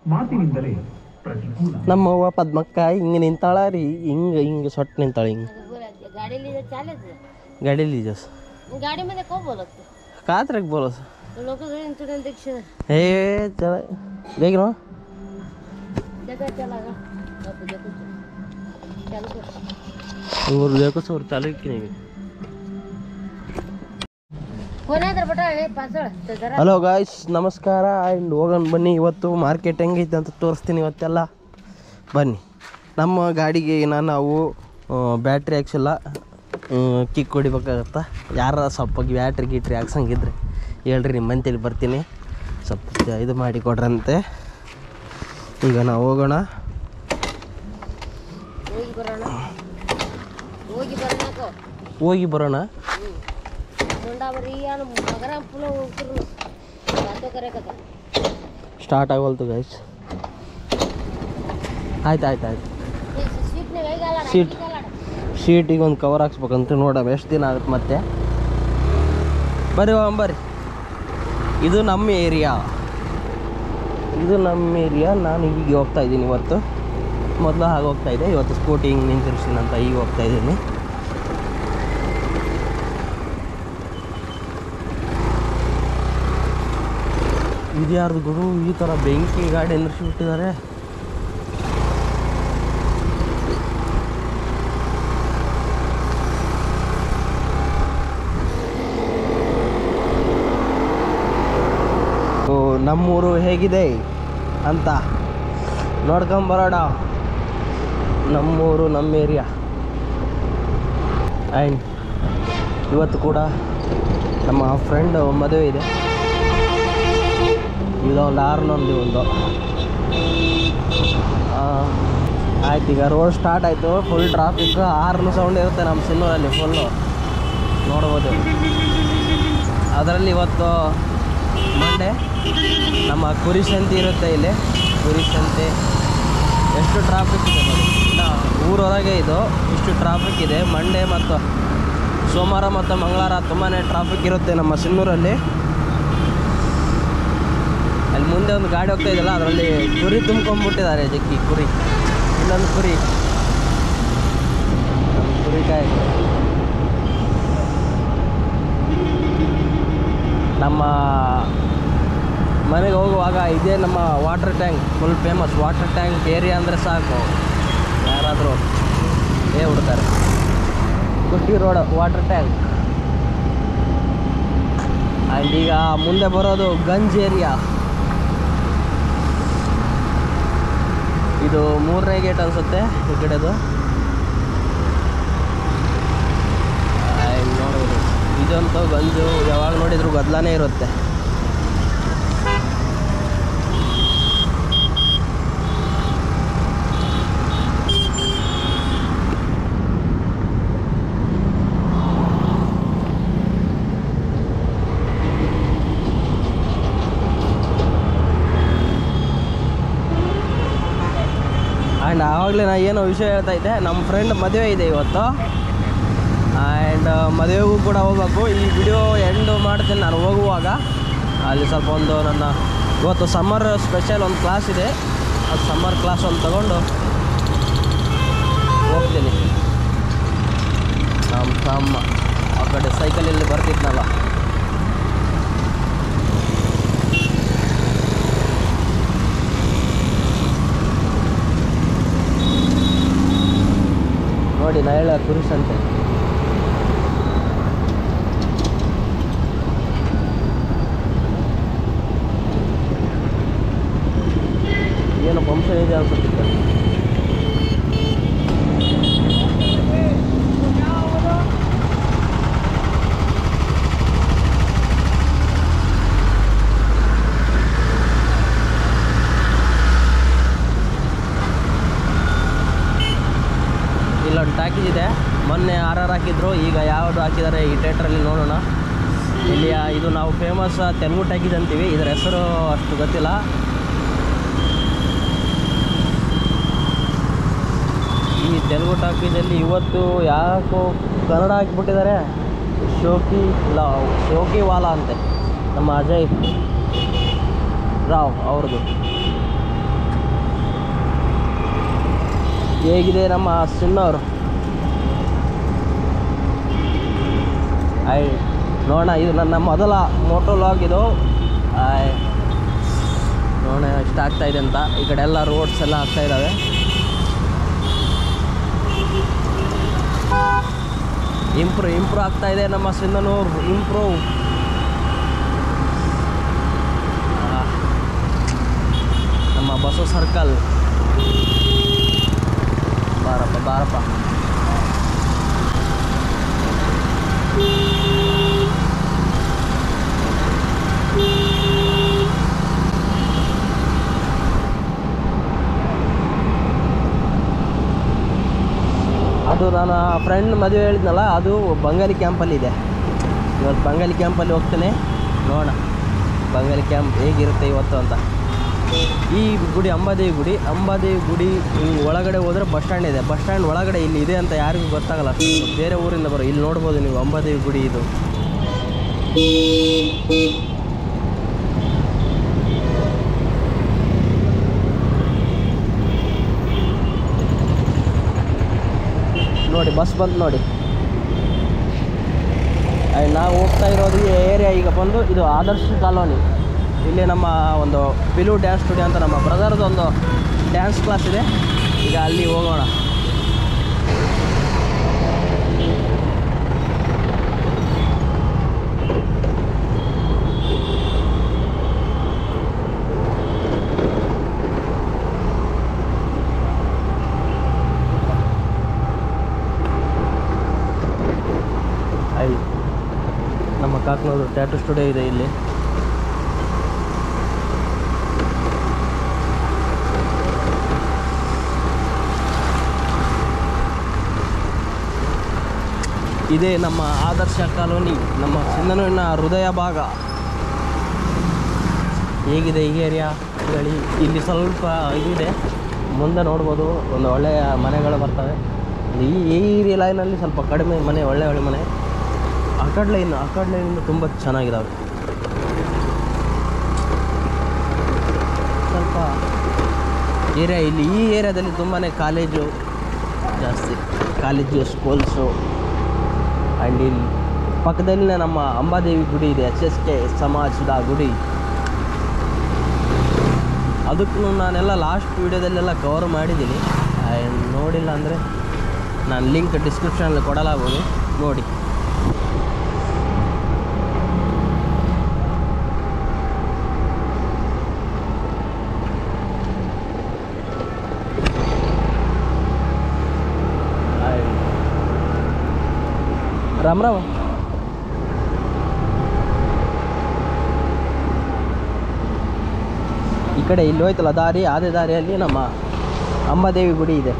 ಮಾತಿನಿಂದಲೇ ಪ್ರತಿಕೂಲ ನಮ್ಮವ್ವ ಪದ್ಮಕ್ಕ ಹಿಂಗೆ ನಿಂತಾಳ ರೀ ಹಿಂಗೆ ಹಿಂಗೆ ಸೊಟ್ಟು ನಿಂತಾಳ ಹಿಂಗೆ गाडीली चालायचं ಗಾಡೀಲಿ ಜಸ್ गाडीमध्ये का बोलत ಕಾತ್ರಾಗ ಬೋಲಸ್ लोक इंटरनेट दीक्षा ಏ ಚಲ ಬೇಗ त्याचा त्याला का बापू देखो चालू कर ಇವ್ರು ಬೇಕು ಸೋರ್ ಚಾಲು ಇಕ್ಕಿನಿ कोणातर बटाळे पाचळ तर जरा ಹಲೋ ಗಾಯ್ಸ್ ನಮಸ್ಕಾರ ಆ್ಯಂಡ್ ಹೋಗೋಣ ಬನ್ನಿ ಇವತ್ತು ಮಾರ್ಕೆಟ್ ಹೆಂಗೈತೆ ಅಂತ ತೋರಿಸ್ತೀನಿ ಇವತ್ತೆಲ್ಲ ಬನ್ನಿ ನಮ್ಮ ಗಾಡಿಗೆ ನಾನು ನಾವು ಬ್ಯಾಟ್ರಿ ಹಾಕ್ಸಿಲ್ಲ ಕಿಕ್ ಹೊಡಿಬೇಕಾಗತ್ತ ಯಾರ ಸ್ವಲ್ಪ ಬ್ಯಾಟ್ರಿ ಗೀಟ್ರಿ ಹಾಕ್ಸಂಗಿದ್ರೆ ಹೇಳ್ರಿ ನಿಮ್ಮ ಮಂತೇಳಿ ಬರ್ತೀನಿ ಸ್ವಲ್ಪ ಇದು ಮಾಡಿ ಕೊಡ್ರಂತೆ ಈಗ ನಾವು ಹೋಗೋಣ ಹೋಗಿ ಬರೋಣ ಹೋಗಿ ಬರೋಣಕೋ ಹೋಗಿ ಬರೋಣ ಮುಂಡಾಬರಿ ಏನು ಮಗರ ಪುಲ ಹೋಗ್ತಿರು ಬಾತೋ ಕರೆಕತ್ತ ಸ್ಟಾರ್ಟ್ ಆಗೋಲ್ತು ಗೈಸ್ ಆಯ್ತು ಆಯ್ತು ಆಯ್ತು ಸೀಟ್ನ ಕೈಗಾಲ ಸೀಟ್ ಶೀಟಿಗೆ ಒಂದು ಕವರ್ ಹಾಕ್ಸ್ಬೇಕಂತ ನೋಡಮ್ಮ ಎಷ್ಟು ದಿನ ಆಗುತ್ತೆ ಮತ್ತೆ ಬರ್ರಿ ಹೋಗೋಣ ಬರ್ರಿ ಇದು ನಮ್ಮ ಏರಿಯಾ ಇದು ನಮ್ಮ ಏರಿಯಾ ನಾನು ಈಗ ಹೋಗ್ತಾ ಇದ್ದೀನಿ ಇವತ್ತು ಮೊದಲು ಹಾಗೆ ಹೋಗ್ತಾ ಇದ್ದೆ ಇವತ್ತು ಸ್ಕೂಟಿ ಹಿಂಗೆ ನಿಂತಿರ್ಸಿನ ಅಂತ ಈಗ ಹೋಗ್ತಾ ಇದ್ದೀನಿ ಇದು ಯಾರ್ದು ಗುರು ಈ ಥರ ಬೆಂಕಿ ಗಾಡಿ ನಿಲ್ಲಿಸಿಬಿಟ್ಟಿದ್ದಾರೆ ಓ, ನಮ್ಮೂರು ಹೇಗಿದೆ ಅಂತ ನೋಡ್ಕೊಂಬರೋಣ ನಮ್ಮೂರು ನಮ್ಮ ಏರಿಯಾ ಆ್ಯಂಡ್ ಇವತ್ತು ಕೂಡ ನಮ್ಮ ಫ್ರೆಂಡ್ ಮದುವೆ ಇದೆ ಇದೊಂದು ಆರ್ನೊಂದು ಒಂದು ಆಯ್ತು ಈಗ ರೋಡ್ ಸ್ಟಾರ್ಟ್ ಆಯಿತು ಫುಲ್ ಟ್ರಾಫಿಕ್ ಆರ್ನು ಸೌಂಡ್ ಇರುತ್ತೆ ನಮ್ಮ ಸಿನ್ನೂರಲ್ಲಿ ಫುಲ್ಲು ನೋಡ್ಬೋದು ಅದರಲ್ಲಿ ಇವತ್ತು ಮಂಡೆ ನಮ್ಮ ಕುರಿ ಸಂತೆ ಇರುತ್ತೆ ಇಲ್ಲಿ ಕುರಿ ಸಂತೆ ಎಷ್ಟು ಟ್ರಾಫಿಕ್ ಇದೆ ನೋಡಿ ಇನ್ನು ಊರೊಳಗೆ ಇದು ಇಷ್ಟು ಟ್ರಾಫಿಕ್ ಇದೆ ಮಂಡೇ ಮತ್ತು ಸೋಮವಾರ ಮತ್ತು ಮಂಗಳವಾರ ತುಂಬಾ ಟ್ರಾಫಿಕ್ ಇರುತ್ತೆ ನಮ್ಮ ಸಿನ್ನೂರಲ್ಲಿ ಅಲ್ಲಿ ಮುಂದೆ ಒಂದು ಗಾಡಿ ಹೋಗ್ತಾ ಇದೆಯಲ್ಲ ಅದರಲ್ಲಿ ಕುರಿ ತುಂಬ್ಕೊಂಡ್ಬಿಟ್ಟಿದ್ದಾರೆ ಜಗ್ಗಿ ಕುರಿ ಇಲ್ಲೊಂದು ಕುರಿ ನಮ್ಮ ಕುರಿ ಕಾಯಿ ನಮ್ಮ ಮನೆಗೆ ಹೋಗುವಾಗ ಇದೇ ನಮ್ಮ water tank full famous water tank area ಅಂದರೆ ಸಾಕು ಯಾರಾದರೂ ಏ ಬಿಡ್ತಾರೆ ಕುಟ್ಟಿ ರೋಡ್ ವಾಟರ್ ಟ್ಯಾಂಕ್ ಆ್ಯಂಡ್ ಈಗ ಮುಂದೆ ಬರೋದು ಗಂಜ್ ಏರಿಯಾ ಇದು ಮೂರನೇ ಗೇಟ್ ಅನಿಸುತ್ತೆ ಈ ಕಡೆದು ಆ್ಯಂಡ್ ನೋಡೋದು ಇದಂತೂ ಗಂಜು ಯಾವಾಗ ನೋಡಿದ್ರು ಗದ್ದಲಾನೇ ಇರುತ್ತೆ ಆ್ಯಂಡ್ ಆವಾಗಲೇ ನಾ ಏನೋ ವಿಷಯ ಹೇಳ್ತಾ ಇದ್ದೆ ನಮ್ಮ ಫ್ರೆಂಡ್ ಮದುವೆ ಇದೆ ಇವತ್ತು ಆ್ಯಂಡ್ ಮದುವೆಗೂ ಕೂಡ ಹೋಗ್ಬೇಕು ಈ ವಿಡಿಯೋ ಎಂಡ್ ಮಾಡ್ತೀನಿ ನಾನು ಹೋಗುವಾಗ ಅಲ್ಲಿ ಸ್ವಲ್ಪ ಒಂದು ನನ್ನ ಇವತ್ತು ಸಮ್ಮರ್ ಸ್ಪೆಷಲ್ ಒಂದು ಕ್ಲಾಸ್ ಇದೆ ಅದು ಸಮ್ಮರ್ ಕ್ಲಾಸ್ ಒಂದು ತಗೊಂಡು ಹೋಗ್ತೀನಿ ನಮ್ಮ ತಮ್ಮ ಆ ಕಡೆ ಸೈಕಲಲ್ಲಿ ಬರ್ತಿದ್ನಲ್ಲ ನೋಡಿ ನಾ ಹೇಳ ಕುರಿಸ್ ಅಂತೆ ಏನು ಫಂಕ್ಷನ್ ಇದೆ ಅನ್ಸುತ್ತೆ ಇಲ್ಲೊಂದು ಟ್ಯಾಕೇಜ್ ಇದೆ ಮೊನ್ನೆ ಆರ್ ಆರ್ ಹಾಕಿದ್ರು ಈಗ ಯಾವುದು ಹಾಕಿದ್ದಾರೆ ಈ ಥಿಯೇಟ್ರಲ್ಲಿ ನೋಡೋಣ ಇಲ್ಲಿ ಆ- ಇದು ನಾವು ಫೇಮಸ್ ತೆಲುಗು ಟ್ಯಾಕೇಜ್ ಅಂತೀವಿ ಇದರ ಹೆಸರು ಅಷ್ಟು ಗೊತ್ತಿಲ್ಲ ಈ ತೆಲುಗು ಟಾಕೀಸಲ್ಲಿ ಇವತ್ತು ಯಾಕೋ ಕನ್ನಡ ಹಾಕಿಬಿಟ್ಟಿದ್ದಾರೆ ಶೋಕಿ ಇಲ್ಲ ಶೋಕಿ ವಾಲಾ ಅಂತೆ ನಮ್ಮ ಅಜಯ್ ರಾವ್ ಅವ್ರದ್ದು ಹೇಗಿದೆ ನಮ್ಮ ಸಿನ್ನವರು ಆಯ್ ನೋಡೋಣ ಇದು ನನ್ನ ಮೊದಲ ಮೋಟೋ ಲಾಗ್ ಇದು ಆಯ್ ನೋಡೋಣ ಇಷ್ಟ ಆಗ್ತಾ ಇದೆ ಅಂತ ಈ ಕಡೆ ಎಲ್ಲ ರೋಡ್ಸ್ ಎಲ್ಲ ಆಗ್ತಾ ಇದ್ದಾವೆ ಇಂಪ್ರೂವ್ ಇಂಪ್ರೂವ್ ಆಗ್ತಾ ಇದೆ ನಮ್ಮ ಸಿಂಧನೂರು ಇಂಪ್ರೂವ್ ನಮ್ಮ ಬಸವ ಸರ್ಕಲ್ ಬಾರಪ್ಪ ಬಾರಪ್ಪ ಅದು ನನ್ನ ಫ್ರೆಂಡ್ ಮದುವೆ ಹೇಳಿದ್ನಲ್ಲ ಅದು ಬಂಗಾಲಿ ಕ್ಯಾಂಪಲ್ಲಿ ಇದೆ ಇವತ್ತು ಬಂಗಾಲಿ ಕ್ಯಾಂಪಲ್ಲಿ ಹೋಗ್ತೇನೆ ನೋಡೋಣ ಬಂಗಾಲಿ ಕ್ಯಾಂಪ್ ಹೇಗಿರುತ್ತೆ ಇವತ್ತು ಅಂತ ಈ ಗುಡಿ ಅಂಬಾದೇವಿ ಗುಡಿ ಅಂಬಾದೇವಿ ಗುಡಿ ಹಿಂಗ್ ಒಳಗಡೆ ಹೋದರೆ ಬಸ್ ಸ್ಟ್ಯಾಂಡ್ ಇದೆ ಬಸ್ ಸ್ಟ್ಯಾಂಡ್ ಒಳಗಡೆ ಇಲ್ಲಿ ಇದೆ ಅಂತ ಯಾರಿಗೂ ಗೊತ್ತಾಗಲ್ಲ ಬೇರೆ ಊರಿಂದ ಬರೋ ಇಲ್ಲಿ ನೋಡ್ಬೋದು ನೀವು ಅಂಬಾದೇವಿ ಗುಡಿ ಇದು ನೋಡಿ ಬಸ್ ಬಂತು ನೋಡಿ ಆ್ಯಂಡ್ ನಾವು ಹೋಗ್ತಾ ಇರೋದು ಈ ಏರಿಯಾ ಈಗ ಬಂದು ಇದು ಆದರ್ಶ ಕಾಲೋನಿ ಇಲ್ಲಿ ನಮ್ಮ ಒಂದು ಪಿಲು ಡ್ಯಾನ್ಸ್ ಸ್ಟುಡಿಯೋ ಅಂತ ನಮ್ಮ ಬ್ರದರ್ದು ಒಂದು ಡ್ಯಾನ್ಸ್ ಕ್ಲಾಸ್ ಇದೆ ಈಗ ಅಲ್ಲಿ ಹೋಗೋಣ ಐ ನಮ್ಮ ಕಾಕ್ನೂರು ಟ್ಯಾಟೂ ಸ್ಟುಡಿಯೋ ಇದೆ ಇಲ್ಲಿ ಇದೇ ನಮ್ಮ ಆದರ್ಶ ಕಾಲೋನಿ ನಮ್ಮ ಸಿಂಧನೂರಿನ ಹೃದಯ ಭಾಗ ಹೇಗಿದೆ ಈ ಏರಿಯಾ ಹೇಳಿ ಇಲ್ಲಿ ಸ್ವಲ್ಪ ಇದಿದೆ ಮುಂದೆ ನೋಡ್ಬೋದು ಒಂದು ಒಳ್ಳೆಯ ಮನೆಗಳು ಬರ್ತವೆ ಈ ಈ ಲೈನಲ್ಲಿ ಸ್ವಲ್ಪ ಕಡಿಮೆ ಮನೆ ಒಳ್ಳೆ ಒಳ್ಳೆ ಮನೆ ಆ ಕಡೆ ಲೈನ್ ಆ ಕಡೆ ಲೈನಿಂದ ತುಂಬ ಚೆನ್ನಾಗಿದ್ದಾವೆ ಸ್ವಲ್ಪ ಏರಿಯಾ ಇಲ್ಲಿ ಈ ಏರಿಯಾದಲ್ಲಿ ತುಂಬಾ ಕಾಲೇಜು ಜಾಸ್ತಿ ಕಾಲೇಜು ಸ್ಕೂಲ್ಸು ಆ್ಯಂಡ್ ಇಲ್ಲಿ ಪಕ್ಕದಲ್ಲಿನೇ ನಮ್ಮ ಅಂಬಾದೇವಿ ಗುಡಿ ಇದೆ ಎಚ್ ಎಸ್ ಕೆ ಸಮಾಜದ ಗುಡಿ ಅದಕ್ಕೂ ನಾನೆಲ್ಲ ಲಾಸ್ಟ್ ವೀಡಿಯೋದಲ್ಲೆಲ್ಲ ಕವರ್ ಮಾಡಿದ್ದೀನಿ ಆ್ಯಂಡ್ ನೋಡಿಲ್ಲ ಅಂದರೆ ನಾನು ಲಿಂಕ್ ಡಿಸ್ಕ್ರಿಪ್ಷನಲ್ಲಿ ಕೊಡಲಾಗುವುದು ನೋಡಿ ರಾಮ್ ರಾಮ್ ಈ ಕಡೆ ಇಲ್ಲಿ ಹೋಯ್ತಲ್ಲ ದಾರಿ ಅದೇ ದಾರಿಯಲ್ಲಿ ನಮ್ಮ ಅಂಬಾದೇವಿ ಗುಡಿ ಇದೆ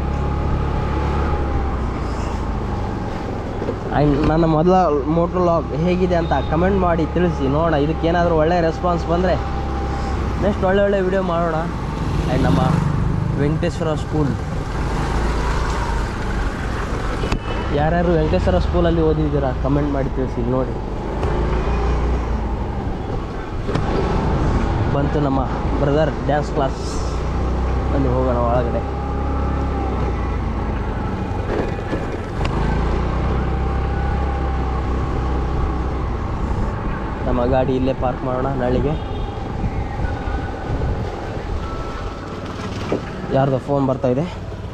ಆ್ಯಂಡ್ ನನ್ನ ಮೊದಲ ಮೋಟ್ರ್ ಲಾಗ್ ಹೇಗಿದೆ ಅಂತ ಕಮೆಂಟ್ ಮಾಡಿ ತಿಳಿಸಿ ನೋಡೋಣ ಇದಕ್ಕೇನಾದರೂ ಒಳ್ಳೆಯ ರೆಸ್ಪಾನ್ಸ್ ಬಂದರೆ ನೆಕ್ಸ್ಟ್ ಒಳ್ಳೆ ಒಳ್ಳೆ ವಿಡಿಯೋ ಮಾಡೋಣ ಆ್ಯಂಡ್ ನಮ್ಮ ವೆಂಕಟೇಶ್ವರ ಸ್ಕೂಲ್ ಯಾರ್ಯಾರು ವೆಂಕಟೇಶ್ವರ ಸ್ಕೂಲಲ್ಲಿ ಓದಿದ್ದೀರಾ ಕಮೆಂಟ್ ಮಾಡಿ ತಿಳಿಸಿ ನೋಡಿ ಬಂತು ನಮ್ಮ ಬ್ರದರ್ ಡ್ಯಾನ್ಸ್ ಕ್ಲಾಸ್ ಅಲ್ಲಿ ಹೋಗೋಣ ಒಳಗಡೆ ನಮ್ಮ ಗಾಡಿ ಇಲ್ಲೇ ಪಾರ್ಕ್ ಮಾಡೋಣ ನಾಳಿಗೆ ಯಾರ್ದೋ ಫೋನ್ ಬರ್ತಾ ಇದೆ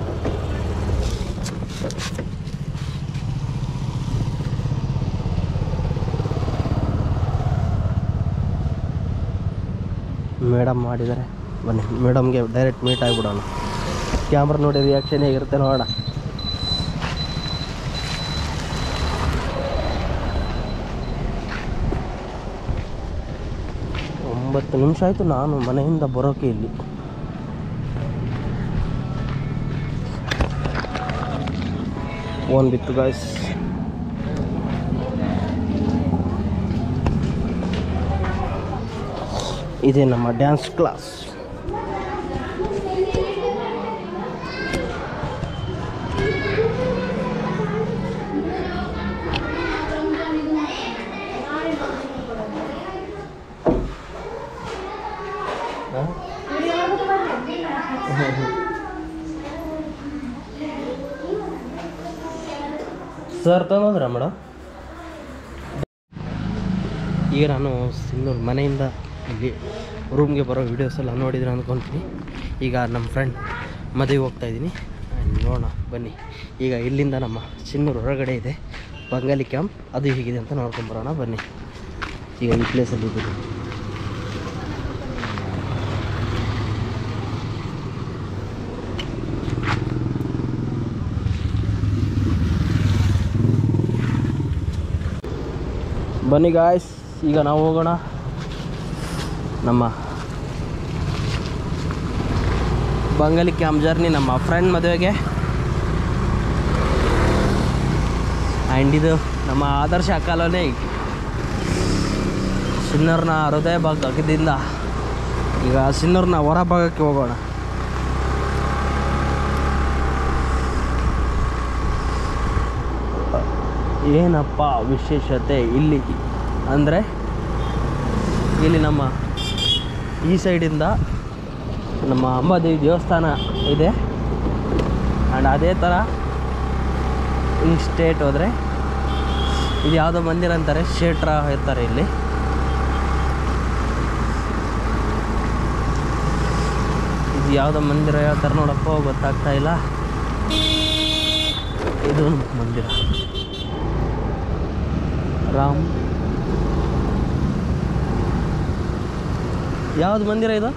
ಮೇಡಮ್ ಮಾಡಿದ್ದಾರೆ ಬನ್ನಿ ಮೇಡಮ್ಗೆ ಡೈರೆಕ್ಟ್ ಮೀಟ್ ಆಗಿಬಿಡೋಣ ಕ್ಯಾಮ್ರಾ ನೋಡಿ ರಿಯಾಕ್ಷನ್ ಹೇಗಿರುತ್ತೆ ನೋಡೋಣ ಒಂಬತ್ತು ನಿಮಿಷ ಆಯಿತು ನಾನು ಮನೆಯಿಂದ ಬರೋಕೆ ಇಲ್ಲಿ ಫೋನ್ ಬಿತ್ತು ಗಾಯ್ಸ್ ಇದೆ ನಮ್ಮ ಡ್ಯಾನ್ಸ್ ಕ್ಲಾಸ್ ಸರ್ ತಂದ್ರ ಮೇಡಮ್ ಈಗ ನಾನು ಸಿಂಧೂರು ಮನೆಯಿಂದ ಇಲ್ಲಿ ರೂಮ್ಗೆ ಬರೋ ವೀಡಿಯೋಸ್ ಎಲ್ಲ ನೋಡಿದ್ರೆ ಅಂದ್ಕೊತೀನಿ ಈಗ ನಮ್ಮ ಫ್ರೆಂಡ್ ಮದುವೆಗೆ ಹೋಗ್ತಾ ಇದ್ದೀನಿ ನೋಡೋಣ ಬನ್ನಿ ಈಗ ಇಲ್ಲಿಂದ ನಮ್ಮ ಸಿನ್ನೂರು ಹೊರಗಡೆ ಇದೆ ಬಂಗಾಲಿ ಕ್ಯಾಂಪ್ ಅದು ಹೇಗಿದೆ ಅಂತ ನೋಡ್ಕೊಂಬರೋಣ ಬನ್ನಿ ಈಗ ಈ ಪ್ಲೇಸಲ್ಲಿ ಇದ್ದೀನಿ ಬನ್ನಿ ಗಾಯ್ಸ್ ಈಗ ನಾವು ಹೋಗೋಣ ನಮ್ಮ ಬಂಗಾಲಿ ಕ್ಯಾಂಪ್ ಜರ್ನಿ ನಮ್ಮ ಫ್ರೆಂಡ್ ಮದುವೆಗೆ ಆ್ಯಂಡ್ ಇದು ನಮ್ಮ ಆದರ್ಶ ಕಾಲೋನಿ ಸಿನ್ನೂರ್ನ ಹೃದಯ ಭಾಗದಿಂದ ಈಗ ಸಿನ್ನೂರ್ನ ಹೊರ ಭಾಗಕ್ಕೆ ಹೋಗೋಣ ಏನಪ್ಪ ವಿಶೇಷತೆ ಇಲ್ಲಿ ಅಂದರೆ ಇಲ್ಲಿ ನಮ್ಮ ಈ ಸೈಡಿಂದ ನಮ್ಮ ಅಂಬಾದೇವಿ ದೇವಸ್ಥಾನ ಇದೆ ಆ್ಯಂಡ್ ಅದೇ ಥರ ಈ ಸ್ಟೇಟ್ ಹೋದರೆ ಇದು ಯಾವುದೋ ಮಂದಿರ ಅಂತಾರೆ ಶೇಟ್ರ ಇರ್ತಾರೆ ಇಲ್ಲಿ ಇದು ಯಾವುದೋ ಮಂದಿರ ಹೇಳ್ತಾರೆ ನೋಡಪ್ಪ ಗೊತ್ತಾಗ್ತಾ ಇಲ್ಲ ಇದು ಮಂದಿರ ರಾಮ್ ಯಾವ್ದು ಮಂದಿರ ಇದು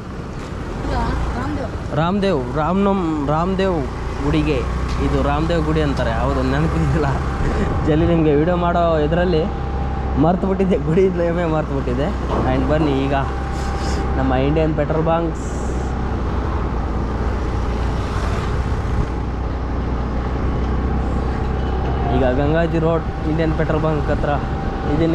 ರಾಮದೇವ್ ರಾಮ್ನಮ್ ರಾಮದೇವ್ ಗುಡಿಗೆ ಇದು ರಾಮದೇವ್ ಗುಡಿ ಅಂತಾರೆ ಹೌದು ನೆನಪಿಲ್ಲ ಜಲ್ಲಿ ನಿಮಗೆ ವಿಡಿಯೋ ಮಾಡೋ ಇದರಲ್ಲಿ ಮರ್ತು ಬಿಟ್ಟಿದ್ದೆ ಗುಡಿ ನೇಮೇ ಮರ್ತು ಬಿಟ್ಟಿದೆ ಆ್ಯಂಡ್ ಬನ್ನಿ ಈಗ ನಮ್ಮ ಇಂಡಿಯನ್ ಪೆಟ್ರೋಲ್ ಬಂಕ್ಸ್ ಈಗ ಗಂಗಾಜಿ ರೋಡ್ ಇಂಡಿಯನ್ ಪೆಟ್ರೋಲ್ ಬಂಕ್ ಹತ್ರ ಇದ್ದೀನಿ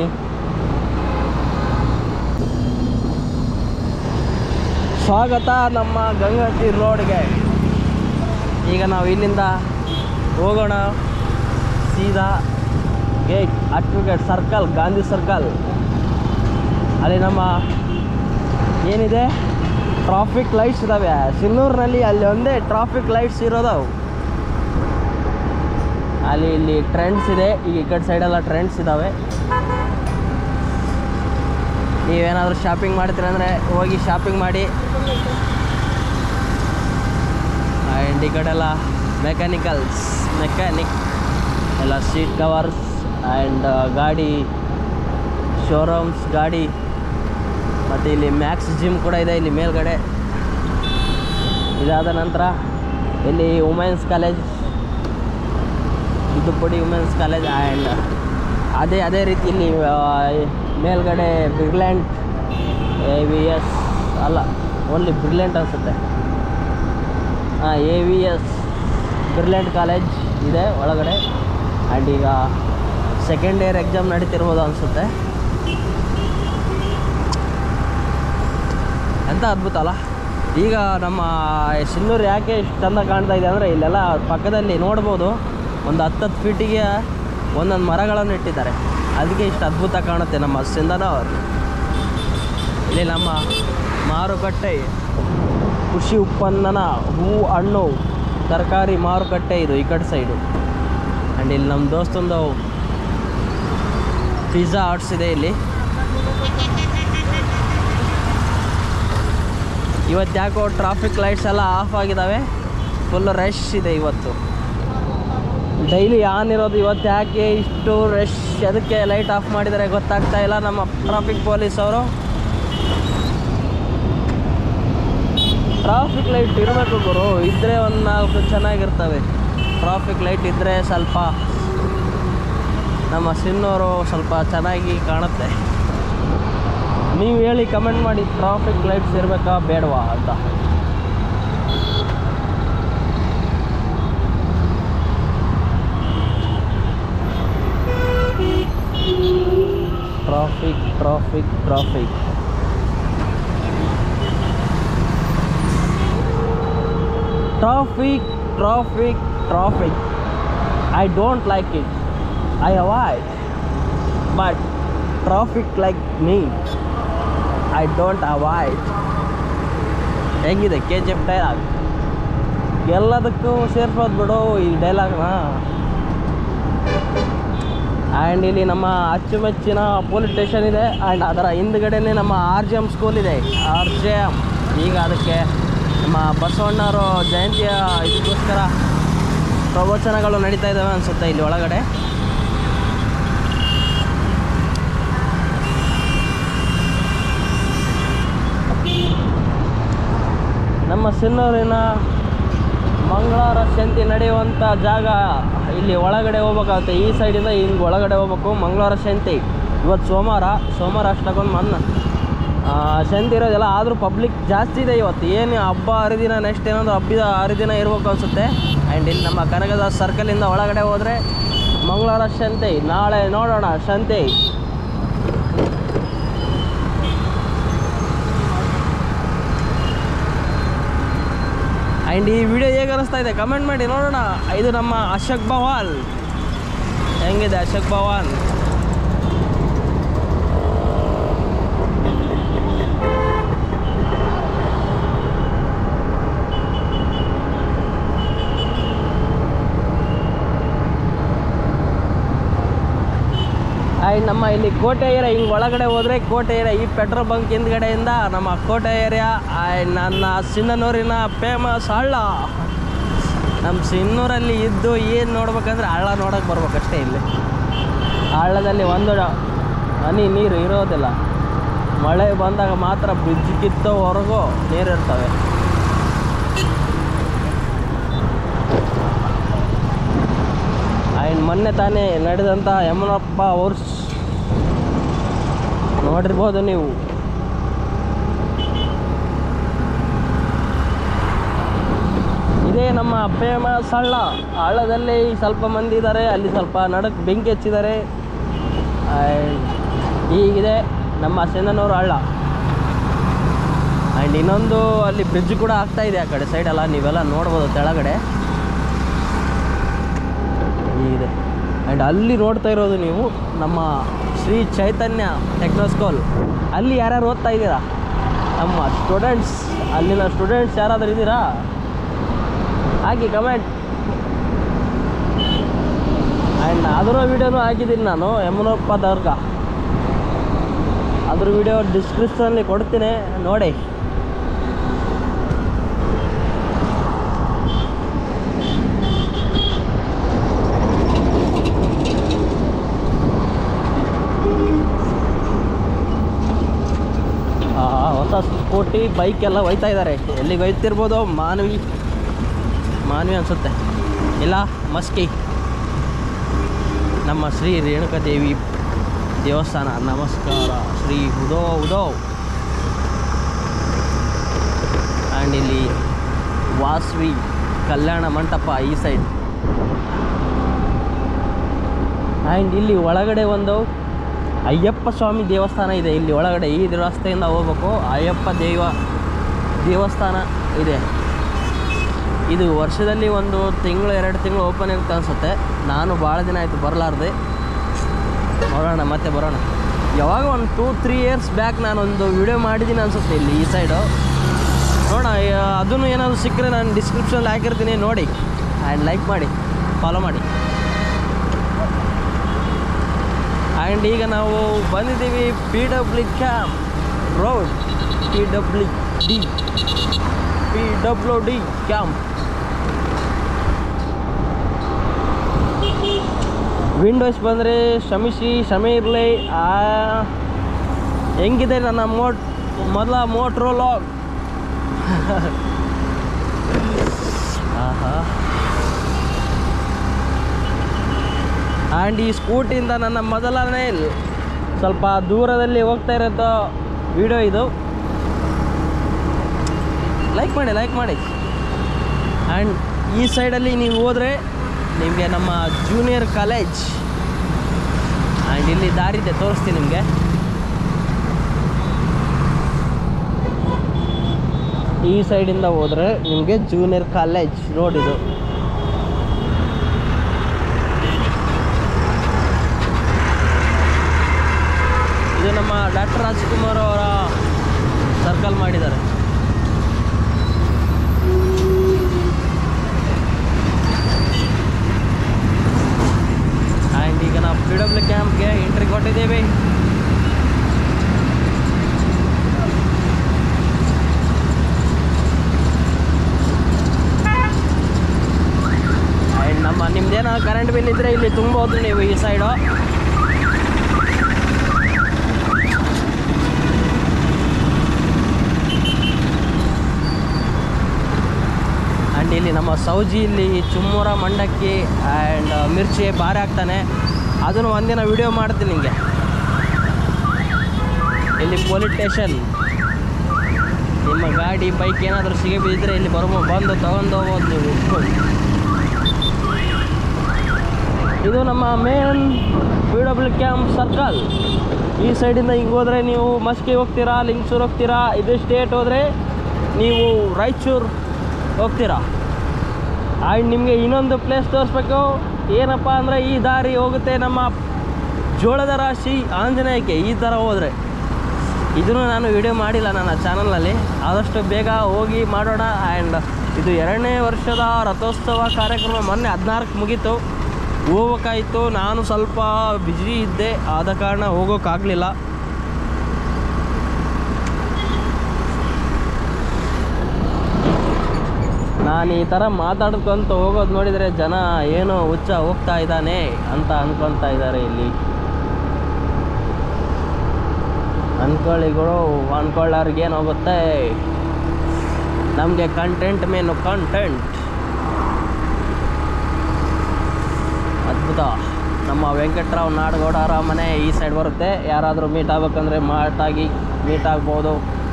ಸ್ವಾಗತ ನಮ್ಮ ಗಂಗಾಜಿ ರೋಡ್ಗೆ ಈಗ ನಾವು ಇಲ್ಲಿಂದ ಹೋಗೋಣ ಸೀದಾ gate advocate circle Gandhi circle ಅಲ್ಲಿ ನಮ್ಮ ಏನಿದೆ ಟ್ರಾಫಿಕ್ ಲೈಟ್ಸ್ ಇದ್ದಾವೆ ಸಿನ್ನೂರಿನಲ್ಲಿ ಅಲ್ಲಿ ಒಂದೇ ಟ್ರಾಫಿಕ್ ಲೈಟ್ಸ್ ಇರೋದವು ಅಲ್ಲಿ ಇಲ್ಲಿ ಟ್ರೆಂಡ್ಸ್ ಇದೆ ಈಗ ಈ ಕಡೆ ಸೈಡೆಲ್ಲ ಟ್ರೆಂಡ್ಸ್ ಇದ್ದಾವೆ ನೀವೇನಾದರೂ ಶಾಪಿಂಗ್ ಮಾಡ್ತೀರ ಅಂದರೆ ಹೋಗಿ ಶಾಪಿಂಗ್ ಮಾಡಿ ಆ್ಯಂಡ್ ಈ ಕಡೆ ಎಲ್ಲ ಮೆಕ್ಯಾನಿಕಲ್ಸ್ ಮೆಕ್ಯಾನಿಕ್ ಎಲ್ಲ ಸೀಟ್ ಕವರ್ಸ್ ಆ್ಯಂಡ್ ಗಾಡಿ ಶೋರೂಮ್ಸ್ ಗಾಡಿ ಮತ್ತು ಇಲ್ಲಿ ಮ್ಯಾಕ್ಸ್ ಜಿಮ್ ಕೂಡ ಇದೆ ಇಲ್ಲಿ ಮೇಲ್ಗಡೆ ಇದಾದ ನಂತರ ಇಲ್ಲಿ ವುಮೆನ್ಸ್ ಕಾಲೇಜ್ ಇದುಪುಡಿ ವುಮೆನ್ಸ್ ಕಾಲೇಜ್ ಆ್ಯಂಡ್ ಅದೇ ಅದೇ ರೀತಿ ಇಲ್ಲಿ ಆ, ಮೇಲ್ಗಡೆ ಬ್ರಿಗ್ಲ್ಯಾಂಡ್ ಎ ವಿ ಎಸ್ ಅಲ್ಲ ಓನ್ಲಿ ಬ್ರಿಗ್ಲ್ಯಾಂಡ್ ಅನಿಸುತ್ತೆ ಹಾಂ ಎ ವಿ ಎಸ್ ಬ್ರಿಲ್ಯಾಂಡ್ ಕಾಲೇಜ್ ಇದೆ ಒಳಗಡೆ ಆ್ಯಂಡ್ ಈಗ ಸೆಕೆಂಡ್ ಇಯರ್ ಎಕ್ಸಾಮ್ ನಡೀತಿರ್ಬೋದು ಅನಿಸುತ್ತೆ ಎಂಥ ಅದ್ಭುತ ಅಲ್ಲ ಈಗ ನಮ್ಮ ಸಿನ್ನೂರು ಯಾಕೆ ಇಷ್ಟು ಚಂದ ಕಾಣ್ತಾ ಇದೆ ಅಂದರೆ ಇಲ್ಲೆಲ್ಲ ಪಕ್ಕದಲ್ಲಿ ನೋಡ್ಬೋದು ಒಂದು ಹತ್ತತ್ತು ಫೀಟಿಗೆ ಒಂದೊಂದು ಮರಗಳನ್ನು ಇಟ್ಟಿದ್ದಾರೆ ಅದಕ್ಕೆ ಇಷ್ಟು ಅದ್ಭುತ ಕಾಣುತ್ತೆ ನಮ್ಮ ಸಿಂಧನವರು ಇಲ್ಲಿ ನಮ್ಮ ಮಾರುಕಟ್ಟೆ ಕೃಷಿ ಉತ್ಪನ್ನನ ಹೂ ಹಣ್ಣು ತರಕಾರಿ ಮಾರುಕಟ್ಟೆ ಇದು ಈ ಕಡೆ ಸೈಡು ಆ್ಯಂಡ್ ಇಲ್ಲಿ ನಮ್ಮ ದೋಸ್ತೊಂದು ಪಿಜ್ಜಾ ಆರ್ಟ್ಸ್ ಇದೆ ಇಲ್ಲಿ ಇವತ್ತು ಯಾಕೋ ಟ್ರಾಫಿಕ್ ಲೈಟ್ಸ್ ಎಲ್ಲ ಆಫ್ ಆಗಿದ್ದಾವೆ ಫುಲ್ ರಶ್ ಇದೆ ಇವತ್ತು ಡೈಲಿ ಆನ್ ಇರೋದು ಇವತ್ತು ಯಾಕೆ ಇಷ್ಟು ರಶ್ ಅದಕ್ಕೆ ಲೈಟ್ ಆಫ್ ಮಾಡಿದರೆ ಗೊತ್ತಾಗ್ತಾ ಇಲ್ಲ ನಮ್ಮ ಟ್ರಾಫಿಕ್ ಪೊಲೀಸ್ ಅವರು ಟ್ರಾಫಿಕ್ ಲೈಟ್ ಇರಬೇಕು ಗುರು ಇದ್ದರೆ ಒಂದು ನಾಲ್ಕು ಚೆನ್ನಾಗಿರ್ತವೆ ಟ್ರಾಫಿಕ್ ಲೈಟ್ ಇದ್ದರೆ ಸ್ವಲ್ಪ ನಮ್ಮ ಸಿನ್ನೋರು ಸ್ವಲ್ಪ ಚೆನ್ನಾಗಿ ಕಾಣುತ್ತೆ ನೀವು ಹೇಳಿ ಕಮೆಂಟ್ ಮಾಡಿ ಟ್ರಾಫಿಕ್ ಲೈಟ್ಸ್ ಇರಬೇಕಾ ಬೇಡವಾ ಅಂತ traffic traffic traffic traffic traffic traffic i don't like it i avoid but traffic like me i don't avoid ಹೆಂಗಿದೆ ಕೆ ಜಿ ಎಫ್ ಡೈಲಾಗ್ ಎಲ್ಲದಕ್ಕೂ ಸೇರ್ಸೋದು ಬಿಡು ಈ ಡೈಲಾಗ್ನ ಆ್ಯಂಡ್ ಇಲ್ಲಿ ನಮ್ಮ ಅಚ್ಚುಮೆಚ್ಚಿನ ಪೊಲೀಸ್ ಸ್ಟೇಷನ್ ಇದೆ ಆ್ಯಂಡ್ ಅದರ ಹಿಂದ್ಗಡೆನೇ ನಮ್ಮ ಆರ್ ಜಿ ಎಮ್ ಸ್ಕೂಲ್ ಇದೆ ಆರ್ ಜೆ ಎಮ್ ಈಗ ಅದಕ್ಕೆ ನಮ್ಮ ಬಸವಣ್ಣವರು ಜಯಂತಿಯ ಇದಕ್ಕೋಸ್ಕರ ಪ್ರವಚನಗಳು ನಡೀತಾ ಇದ್ದಾವೆ ಅನಿಸುತ್ತೆ ಇಲ್ಲಿ ಒಳಗಡೆ ನಮ್ಮ ಸಿನ್ನೂರಿನ ಮಂಗಳವಾರ ಸಂತೆ ನಡೆಯುವಂಥ ಜಾಗ ಇಲ್ಲಿ ಒಳಗಡೆ ಹೋಗ್ಬೇಕಾಗುತ್ತೆ ಈ ಸೈಡಿಂದ ಹಿಂಗೆ ಒಳಗಡೆ ಹೋಗ್ಬೇಕು ಮಂಗಳವಾರ ಸಂತೆ ಇವತ್ತು ಸೋಮವಾರ ಸೋಮವಾರ ಅಷ್ಟಾಗೊಂದು ಮನ್ನ ಸಂತೆ ಇರೋದಿಲ್ಲ ಆದರೂ ಪಬ್ಲಿಕ್ ಜಾಸ್ತಿ ಇದೆ ಇವತ್ತು ಏನು ಹಬ್ಬ ಹರಿದಿನ ನೆಕ್ಸ್ಟ್ ಏನಾದರೂ ಹಬ್ಬದ ಹರಿದಿನ ಇರ್ಬೇಕು ಅನಿಸುತ್ತೆ ಆ್ಯಂಡ್ ಇಲ್ಲಿ ನಮ್ಮ ಕನಕದಾಸ್ ಸರ್ಕಲಿಂದ ಒಳಗಡೆ ಹೋದರೆ ಮಂಗಳವಾರ ಸಂತೆ ನಾಳೆ ನೋಡೋಣ ಸಂತೆ ಆ್ಯಂಡ್ ಈ ವಿಡಿಯೋ ಹೇಗೆ ಅನಿಸ್ತಾ ಇದೆ ಕಮೆಂಟ್ ಮಾಡಿ ನೋಡೋಣ ಇದು ನಮ್ಮ ಅಶೋಕ್ ಭವಾನ್ ಹೆಂಗಿದೆ ಅಶೋಕ್ ಭವಾನ್ ಆ್ಯಂಡ್ ನಮ್ಮ ಇಲ್ಲಿ ಕೋಟೆ ಏರಿಯಾ ಹಿಂಗೆ ಒಳಗಡೆ ಹೋದರೆ ಕೋಟೆ ಏರಿಯಾ ಈ ಪೆಟ್ರೋಲ್ ಬಂಕ್ ಹಿಂದ್ಗಡೆಯಿಂದ ನಮ್ಮ ಕೋಟೆ ಏರಿಯಾ ಆ್ಯಂಡ್ ನನ್ನ ಸಿನ್ನನೂರಿನ ಫೇಮಸ್ ಹಳ್ಳ ನಮ್ಮ ಸಿನ್ನೂರಲ್ಲಿ ಇದ್ದು ಏನು ನೋಡ್ಬೇಕಂದ್ರೆ ಹಳ್ಳ ನೋಡೋಕೆ ಬರ್ಬೇಕಷ್ಟೇ ಇಲ್ಲಿ ಹಳ್ಳದಲ್ಲಿ ಒಂದು ಹನಿ ನೀರು ಇರೋದಿಲ್ಲ ಮಳೆ ಬಂದಾಗ ಮಾತ್ರ ಬ್ರಿಡ್ಜ್ ಕಿತ್ತೋವರೆಗೂ ನೀರು ಇರ್ತವೆ ಆ್ಯಂಡ್ ಮೊನ್ನೆ ತಾನೇ ನಡೆದಂಥ ಯಮನಪ್ಪ ಔರ್ಸ್ ನೋಡಿರ್ಬೋದು ನೀವು ಇದೇ ನಮ್ಮ ಫೇಮಸ್ ಹಳ್ಳ ಹಳ್ಳದಲ್ಲಿ ಸ್ವಲ್ಪ ಮಂದಿ ಇದ್ದಾರೆ ಅಲ್ಲಿ ಸ್ವಲ್ಪ ನಡಕ್ಕೆ ಬೆಂಕಿ ಹಚ್ಚಿದ್ದಾರೆ ಆ್ಯಂಡ್ ಹೀಗಿದೆ ನಮ್ಮ ಸೆನ್ನನೂರು ಹಳ್ಳ ಆ್ಯಂಡ್ ಇನ್ನೊಂದು ಅಲ್ಲಿ ಬ್ರಿಡ್ಜ್ ಕೂಡ ಆಗ್ತಾ ಇದೆ ಆ ಕಡೆ ಸೈಡೆಲ್ಲ ನೀವೆಲ್ಲ ನೋಡ್ಬೋದು ಕೆಳಗಡೆ ಇದೆ ಆ್ಯಂಡ್ ಅಲ್ಲಿ ನೋಡ್ತಾ ಇರೋದು ನೀವು ನಮ್ಮ ಶ್ರೀ ಚೈತನ್ಯ ಟೆಕ್ನೋ ಸ್ಕೂಲ್ ಅಲ್ಲಿ ಯಾರ್ಯಾರು ಓದ್ತಾ ಇದ್ದೀರಾ ನಮ್ಮ ಸ್ಟೂಡೆಂಟ್ಸ್ ಅಲ್ಲಿನ ಸ್ಟೂಡೆಂಟ್ಸ್ ಯಾರಾದರೂ ಇದ್ದೀರಾ ಹಾಕಿ ಕಮೆಂಟ್ ಆ್ಯಂಡ್ ಅದರ ವೀಡಿಯೋನೂ ಹಾಕಿದ್ದೀನಿ ನಾನು ಯಮುನಪ್ಪ ದರ್ಗಾ ಅದ್ರ ವಿಡಿಯೋ ಡಿಸ್ಕ್ರಿಪ್ಷನಲ್ಲಿ ಕೊಡ್ತೀನಿ ನೋಡಿ ಆ, ಹೊಸ ಸ್ಕೂಟಿ ಬೈಕ್ ಎಲ್ಲ ಒಯ್ತಾ ಇದ್ದಾರೆ ಎಲ್ಲಿಗೆ ಒಯ್ತಿರ್ಬೋದು ಮಾನವಿ ಮಾನವಿ ಅನಿಸುತ್ತೆ ಇಲ್ಲ ಮಸ್ಕಿ ನಮ್ಮ ಶ್ರೀ ರೇಣುಕಾದೇವಿ ದೇವಸ್ಥಾನ ನಮಸ್ಕಾರ ಶ್ರೀ ಉದೋ ಉದೋ ಆ್ಯಂಡ್ ಇಲ್ಲಿ ವಾಸ್ವಿ ಕಲ್ಯಾಣ ಮಂಟಪ ಈ ಸೈಡ್ ಆ್ಯಂಡ್ ಇಲ್ಲಿ ಒಳಗಡೆ ಒಂದು ಅಯ್ಯಪ್ಪ ಸ್ವಾಮಿ ದೇವಸ್ಥಾನ ಇದೆ ಇಲ್ಲಿ ಒಳಗಡೆ ಈ ರಸ್ತೆಯಿಂದ ಹೋಗ್ಬೇಕು ಅಯ್ಯಪ್ಪ ದೇವ ದೇವಸ್ಥಾನ ಇದೆ ಇದು ವರ್ಷದಲ್ಲಿ ಒಂದು ತಿಂಗಳು ಎರಡು ತಿಂಗಳು ಓಪನ್ ಇರುತ್ತೆ ಅನಿಸುತ್ತೆ ನಾನು ಭಾಳ ದಿನ ಆಯಿತು ಬರಲಾರ್ದೆ ನೋಡೋಣ ಮತ್ತೆ ಬರೋಣ ಯಾವಾಗ ಒಂದು ಟೂ ತ್ರೀ ಇಯರ್ಸ್ ಬ್ಯಾಕ್ ನಾನೊಂದು ವಿಡಿಯೋ ಮಾಡಿದ್ದೀನಿ ಅನಿಸುತ್ತೆ ಇಲ್ಲಿ ಈ ಸೈಡು ನೋಡೋಣ ಅದನ್ನು ಏನಾದರೂ ಸಿಕ್ಕರೆ ನಾನು ಡಿಸ್ಕ್ರಿಪ್ಷನಲ್ಲಿ ಹಾಕಿರ್ತೀನಿ ನೋಡಿ ಆ್ಯಂಡ್ ಲೈಕ್ ಮಾಡಿ ಫಾಲೋ ಮಾಡಿ ಆ್ಯಂಡ್ ಈಗ ನಾವು ಬಂದಿದ್ದೀವಿ P W camp road P W D P W D camp windows ಬಂದರೆ ಕ್ಷಮಿಸಿ ಕ್ಷಮೆ ಇರಲಿ ಹೆಂಗಿದೆ ನನ್ನ ಮೋಟ್ ಮೊದಲ ಮೋಟ್ರೋ ಲಾಗ್ ಆಹಾ ಆ್ಯಂಡ್ ಈ ಸ್ಕೂಟಿಯಿಂದ ನನ್ನ ಮೊದಲನೇ ಸ್ವಲ್ಪ ದೂರದಲ್ಲಿ ಹೋಗ್ತಾ ಇರೋಂಥ ವಿಡಿಯೋ ಇದು ಲೈಕ್ ಮಾಡಿ ಲೈಕ್ ಮಾಡಿ ಆ್ಯಂಡ್ ಈ ಸೈಡಲ್ಲಿ ನೀವು ಹೋದರೆ ನಿಮಗೆ ನಮ್ಮ ಜೂನಿಯರ್ ಕಾಲೇಜ್ ಆ್ಯಂಡ್ ಇಲ್ಲಿ ದಾರಿ ಇದೆ ತೋರಿಸ್ತೀನಿ ನಿಮಗೆ ಈ ಸೈಡಿಂದ ಹೋದರೆ ನಿಮಗೆ ಜೂನಿಯರ್ ಕಾಲೇಜ್ ರೋಡ್ ಇದು ಇದು ನಮ್ಮ ಡಾಕ್ಟರ್ ರಾಜ್ಕುಮಾರ್ ಅವರ ಸರ್ಕಲ್ ಮಾಡಿದ್ದಾರೆ ಆ್ಯಂಡ್ ಈಗ ನಾವು ಪಿ ಡಬ್ಲ್ಯೂ ನಿಮ್ದೇನೋ ಕರೆಂಟ್ ಬಿಲ್ ಇದ್ದರೆ ಇಲ್ಲಿ ತುಂಬೋದು ನೀವು ಈ ಸೈಡು ಆ್ಯಂಡ್ ಇಲ್ಲಿ ನಮ್ಮ ಸೌಜಿ ಇಲ್ಲಿ ಚುಮ್ಮೂರ ಮಂಡಕ್ಕಿ ಆ್ಯಂಡ್ ಮಿರ್ಚಿ ಬಾರಿ ಹಾಕ್ತಾನೆ ಅದನ್ನು ಒಂದಿನ ವಿಡಿಯೋ ಮಾಡ್ತೀನಿ ನಿಮಗೆ ಇಲ್ಲಿ ಪೊಲೀಸ್ ಸ್ಟೇಷನ್ ನಿಮ್ಮ ಗಾಡಿ ಬೈಕ್ ಏನಾದರೂ ಸಿಗಿ ಬಿದ್ದರೆ ಇಲ್ಲಿ ಬರ್ಬೋ ಬಂದು ತಗೊಂಡು ಹೋಗ್ಬೋದು ನೀವು ಇಟ್ಕೊಂಡು ಇದು ನಮ್ಮ main P W camp circle ಈ ಸೈಡಿಂದ ಹಿಂಗೆ ಹೋದರೆ ನೀವು ಮಸ್ಕಿ ಹೋಗ್ತೀರಾ ಲಿಂಗ್ಸೂರು ಹೋಗ್ತೀರಾ ಇದು ಸ್ಟೇಟ್ ಹೋದರೆ ನೀವು ರಾಯಚೂರು ಹೋಗ್ತೀರಾ ಆ್ಯಂಡ್ ನಿಮಗೆ ಇನ್ನೊಂದು ಪ್ಲೇಸ್ ತೋರಿಸ್ಬೇಕು ಏನಪ್ಪ ಅಂದರೆ ಈ ದಾರಿ ಹೋಗುತ್ತೆ ನಮ್ಮ ಜೋಳದ ರಾಶಿ ಆಂಜನೇಯಕ್ಕೆ ಈ ಥರ ಹೋದರೆ ಇದನ್ನು ನಾನು ವಿಡಿಯೋ ಮಾಡಿಲ್ಲ ನನ್ನ ಚಾನಲ್ನಲ್ಲಿ ಆದಷ್ಟು ಬೇಗ ಹೋಗಿ ಮಾಡೋಣ ಆ್ಯಂಡ್ ಇದು ಎರಡನೇ ವರ್ಷದ ರಥೋತ್ಸವ ಕಾರ್ಯಕ್ರಮ ಮೊನ್ನೆ ಹದಿನಾಲ್ಕು ಮುಗೀತು ಹೋಗ್ಬೇಕಾಯಿತು ನಾನು ಸ್ವಲ್ಪ ಬ್ಯುಸಿ ಇದ್ದೆ ಆದ ಕಾರಣ ಹೋಗೋಕ್ಕಾಗಲಿಲ್ಲ ನಾನು ಈ ಥರ ಮಾತಾಡ್ಕೊಂತ ಹೋಗೋದು ನೋಡಿದರೆ ಜನ ಏನೋ ಹುಚ್ಚ ಹೋಗ್ತಾ ಇದ್ದಾನೆ ಅಂತ ಅನ್ಕೊತಾ ಇದ್ದಾರೆ ಇಲ್ಲಿ ಅನ್ಕೊಳ್ಳಿಗಳು ಅನ್ಕೊಳ್ಳೋರ್ಗೆ ಏನು ಹೋಗುತ್ತೆ ನಮಗೆ ಕಂಟೆಂಟ್ ಮೇನು ಕಂಟೆಂಟ್ ಅದ್ಭುತ ನಮ್ಮ ವೆಂಕಟರಾವ್ ನಾಡಗೌಡ ಅವರ ಮನೆ ಈ ಸೈಡ್ ಬರುತ್ತೆ ಯಾರಾದರೂ ಮೀಟ್ ಆಗ್ಬೇಕಂದ್ರೆ ಮಾಟಾಗಿ ಮೀಟ್ ಆಗ್ಬೋದು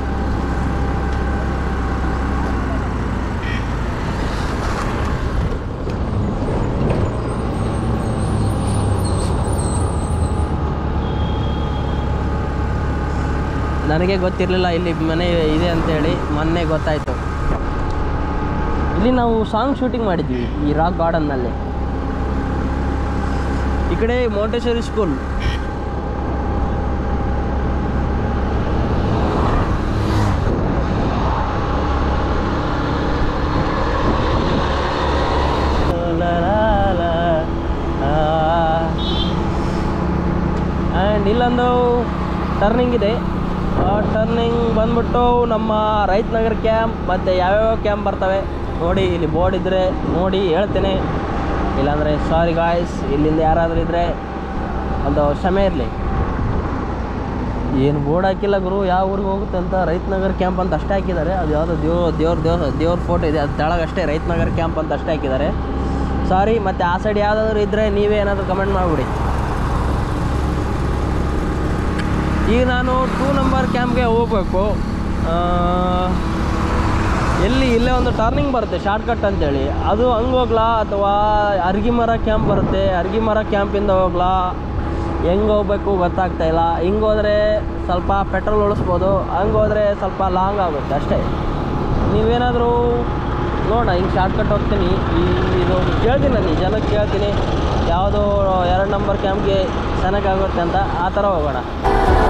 ನನಗೆ ಗೊತ್ತಿರಲಿಲ್ಲ ಇಲ್ಲಿ ಮನೆ ಇದೆ ಅಂತೇಳಿ ಮೊನ್ನೆ ಗೊತ್ತಾಯಿತು ಇಲ್ಲಿ ನಾವು ಸಾಂಗ್ ಶೂಟಿಂಗ್ ಮಾಡಿದ್ವಿ ಈ ರಾಕ್ ಗಾರ್ಡನ್ನಲ್ಲಿ ಈ ಕಡೆ ಮೋಂಟೇಶ್ವರಿ ಸ್ಕೂಲ್ ಆ್ಯಂಡ್ ಇಲ್ಲೊಂದು ಟರ್ನಿಂಗ್ ಇದೆ ಆ ಟರ್ನಿಂಗ್ ಬಂದ್ಬಿಟ್ಟು ನಮ್ಮ ರೈತ ನಗರ ಕ್ಯಾಂಪ್ ಮತ್ತು ಯಾವ್ಯಾವ ಕ್ಯಾಂಪ್ ಬರ್ತವೆ ನೋಡಿ ಇಲ್ಲಿ ಬೋರ್ಡ್ ಇದ್ದರೆ ನೋಡಿ ಹೇಳ್ತೇನೆ ಇಲ್ಲಾಂದರೆ ಸಾರಿ ಗಾಯ್ಸ್ ಇಲ್ಲಿಂದ ಯಾರಾದರೂ ಇದ್ದರೆ ಒಂದು ಕ್ಷಮೆ ಇರಲಿ ಏನು ಬೋರ್ಡ್ ಹಾಕಿಲ್ಲ ಗುರು ಯಾವ ಊರಿಗೆ ಹೋಗುತ್ತೆ ಅಂತ ರೈತ ನಗರ ಕ್ಯಾಂಪ್ ಅಂತ ಅಷ್ಟೇ ಹಾಕಿದ್ದಾರೆ ಅದು ಯಾವುದೋ ದೇವ್ ದೇವ್ರ ದೇವ್ರ ದೇವ್ರ ಫೋಟೋ ಇದೆ ಅದು ತೆಳಗೆ ಅಷ್ಟೇ ರೈತ ನಗರ ಕ್ಯಾಂಪ್ ಅಂತ ಅಷ್ಟೇ ಹಾಕಿದ್ದಾರೆ ಸಾರಿ ಮತ್ತು ಆ ಸೈಡ್ ಯಾವುದಾದ್ರೂ ಇದ್ದರೆ ನೀವೇ ಏನಾದರೂ ಕಮೆಂಟ್ ಮಾಡಿಬಿಡಿ ಈಗ ನಾನು ಟೂ ನಂಬರ್ ಕ್ಯಾಂಪ್ಗೆ ಹೋಗಬೇಕು ಎಲ್ಲಿ ಇಲ್ಲೇ ಒಂದು ಟರ್ನಿಂಗ್ ಬರುತ್ತೆ ಶಾರ್ಟ್ಕಟ್ ಅಂತೇಳಿ ಅದು ಹಂಗೆ ಹೋಗ್ಲಾ ಅಥವಾ ಅರ್ಗಿಮರ ಕ್ಯಾಂಪ್ ಬರುತ್ತೆ ಅರ್ಗಿಮರ ಕ್ಯಾಂಪಿಂದ ಹೋಗ್ಲಾ ಹೆಂಗೆ ಹೋಗ್ಬೇಕು ಗೊತ್ತಾಗ್ತಾ ಇಲ್ಲ ಹಿಂಗೆ ಹೋದರೆ ಸ್ವಲ್ಪ ಪೆಟ್ರೋಲ್ ಉಳಿಸ್ಬೋದು ಹಂಗೆ ಹೋದರೆ ಸ್ವಲ್ಪ ಲಾಂಗ್ ಆಗುತ್ತೆ ಅಷ್ಟೇ ನೀವೇನಾದರೂ ನೋಡ ಹಿಂಗೆ ಶಾರ್ಟ್ಕಟ್ ಹೋಗ್ತೀನಿ ಈ ಇದು ಕೇಳ್ತೀನಿ ನಾನು ಈ ಜನಕ್ಕೆ ಕೇಳ್ತೀನಿ ಯಾವುದು ಎರಡು ನಂಬರ್ ಕ್ಯಾಂಪ್ಗೆ ಚೆನ್ನಾಗಾಗುತ್ತೆ ಅಂತ ಆ ಥರ ಹೋಗೋಣ